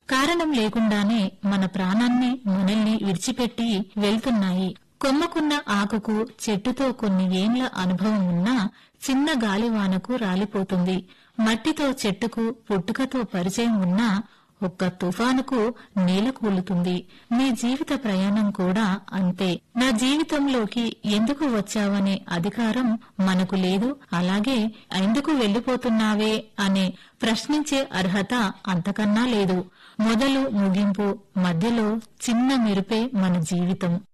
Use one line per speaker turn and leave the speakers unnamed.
కారణం లేకుండానే మన ప్రాణాన్ని మనల్ని విడిచిపెట్టి వెళ్తున్నాయి కొమ్మకున్న ఆకుకు చెట్టుతో కొన్ని ఏండ్ల అనుభవం ఉన్నా చిన్న గాలివానకు రాలిపోతుంది మట్టితో చెట్టుకు పుట్టుకతో పరిచయం ఉన్నా ఒక్క తుఫానుకు నేల కూలుతుంది నీ జీవిత ప్రయాణం కూడా అంతే నా జీవితంలోకి ఎందుకు వచ్చావనే అధికారం మనకు లేదు అలాగే ఎందుకు వెళ్లిపోతున్నావే అనే ప్రశ్నించే అర్హత అంతకన్నా లేదు మొదలు ముగింపు మధ్యలో చిన్న మెరుపే మన జీవితం